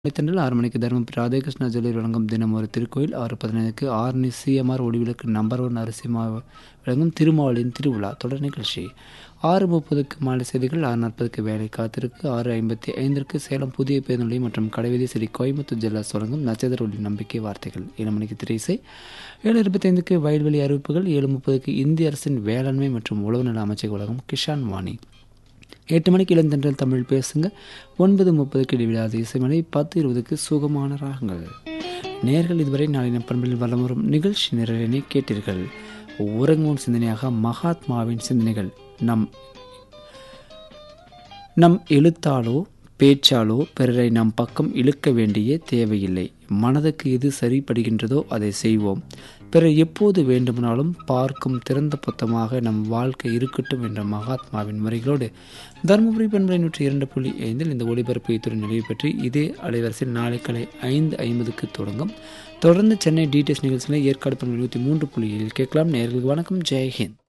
தென்றல் ஆறு மணிக்கு தருமபுரி ராதாகிருஷ்ணா ஜுவல்லரி வழங்கும் தினம் ஒரு திருக்கோயில் ஆறு பதினைந்துக்கு ஆர்னி சிஎம்ஆர் ஒளிவிளக்கு நம்பர் ஒன் அரிசி மாவு வழங்கும் திருமாவளியின் திருவிழா தொடர் நிகழ்ச்சி ஆறு முப்பதுக்கு மாலை செய்திகள் ஆறு நாற்பதுக்கு வேலை காத்திருக்கு ஆறு ஐம்பத்தி ஐந்திற்கு சேலம் புதிய பேருந்து நிலையம் மற்றும் கடைவீதி ஸ்ரீ கோயம்புத்தூர் ஜெல்லாஸ் வழங்கும் நட்சத்திர ஒளி நம்பிக்கை வார்த்தைகள் ஏழு மணிக்கு திரை இசை ஏழு இருபத்தைந்துக்கு வயல்வெளி அறிவிப்புகள் ஏழு முப்பதுக்கு இந்திய அரசின் வேளாண்மை மற்றும் உழவு நல அமைச்சக வழங்கும் கிஷான் வாணி எட்டு மணிக்கு இளந்தென்றல் தமிழ் பேசுங்க ஒன்பது முப்பதுக்கு இடைவிடாத இசைமலை பத்து இருபதுக்கு சுகமான ராகங்கள் நேர்கள் இதுவரை நாளின பண்பில் வலம் வரும் நிகழ்ச்சி நிறைவினை கேட்டீர்கள் உறங்கும் சிந்தனையாக மகாத்மாவின் சிந்தனைகள் நம் நம் எழுத்தாலோ பேச்சாலோ பிறரை நம் பக்கம் இழுக்க வேண்டிய தேவையில்லை மனதுக்கு எது சரிப்படுகின்றதோ அதை செய்வோம் பிறர் எப்போது வேண்டுமானாலும் பார்க்கும் திறந்த புத்தமாக நம் வாழ்க்கை இருக்கட்டும் என்ற மகாத்மாவின் முறைகளோடு தருமபுரி பண்பலை நூற்றி இரண்டு புள்ளி ஐந்தில் இந்த ஒளிபரப்பு இத்துடன் நிறைவு பெற்று இதே அலைவரிசையில் நாளை காலை ஐந்து ஐம்பதுக்கு தொடங்கும் தொடர்ந்து சென்னை டிடிஎஸ் நிகழ்ச்சியில் ஏற்காடு பண்பலை நூற்றி மூன்று புள்ளி ஏழில் கேட்கலாம் நேர்களுக்கு வணக்கம் ஜெய்ஹிந்த்